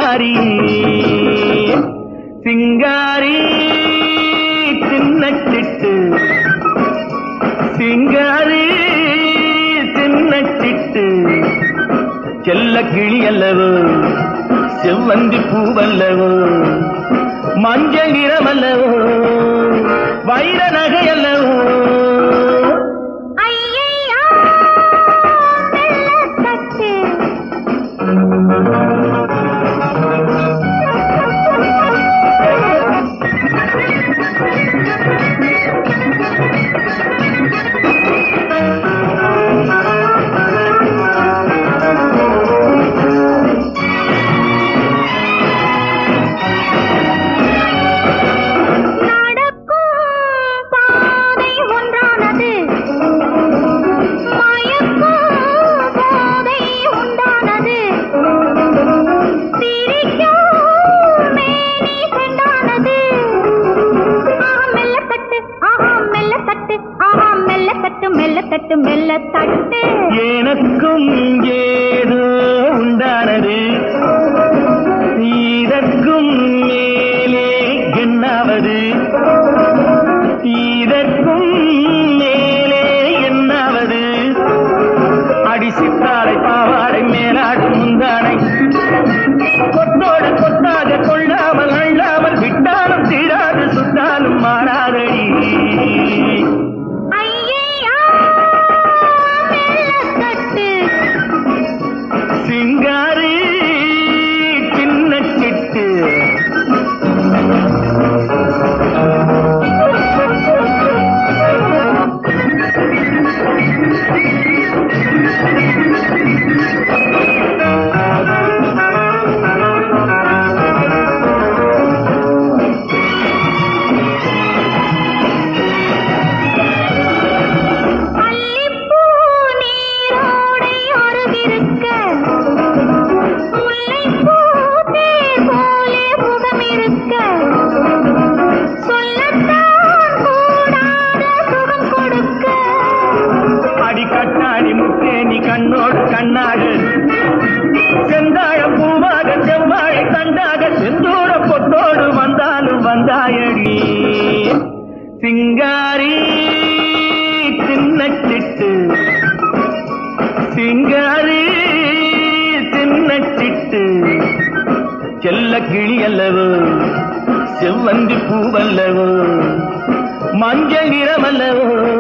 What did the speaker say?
சிங்காரி சிங்காரி சின்ன சிட்டு சிங்காரி சின்ன சிட்டு செல்ல கிளி அல்லவோ செவ்வந்தி பூவல்லவோ மஞ்சள் நிறமல்லவோ வைர நகை அல்லவோ ஐயையோ, வெள்ளத்தட்டு. நடக்கும் பாதை ஒன்றானது மயக்கும் போதை உண்டானது சிரிக்கும் மேனி செண்டானது ஆஹா மெல்லத்தட்டு ஆஹா மெல்லத்தட்டு ஆஹா மெல்லத்தட்டு மெல்லத்தட்டு மெல்லத்தட்டு எனக்கும் ஏதோ உண்டானது இதற்கும் மேலே என்னாவது இதற்கும் மேலே என்னாவது அடி சித்தாடை பாவாடை மேலாடு முந்தாடை கொத்தோடு கொத்தாக கொள்ளாமல் அள்ளாமல் விட்டாலும் தீராது சுட்டாலும் மாறாதடி ஐயையோ, மெல்லத்தட்டு சிங்காரி சின்ன சிட்டு அல்லிப்பூ நீரோடை அருகிருக்க, முல்லைப்பூ தேர் போலே முகமிருக்க, சொல்லத்தான் கூடாத சுகம் கொடுக்க. அடி கட்டாடி முத்தேனி கண்ணோடு கண்ணாடு செந்தாழம் பூவாக செவ்வாழை தண்டாக செந்தூர பொத்தோடு வந்தாலும் வந்தாயடி சிங்காரி சின்ன சிட்டு சிங்காரி சின்ன சிட்டு செல்ல கிளி அல்லவோ செவ்வந்தி பூவல்லவோ மஞ்சள் நிறமல்லவோ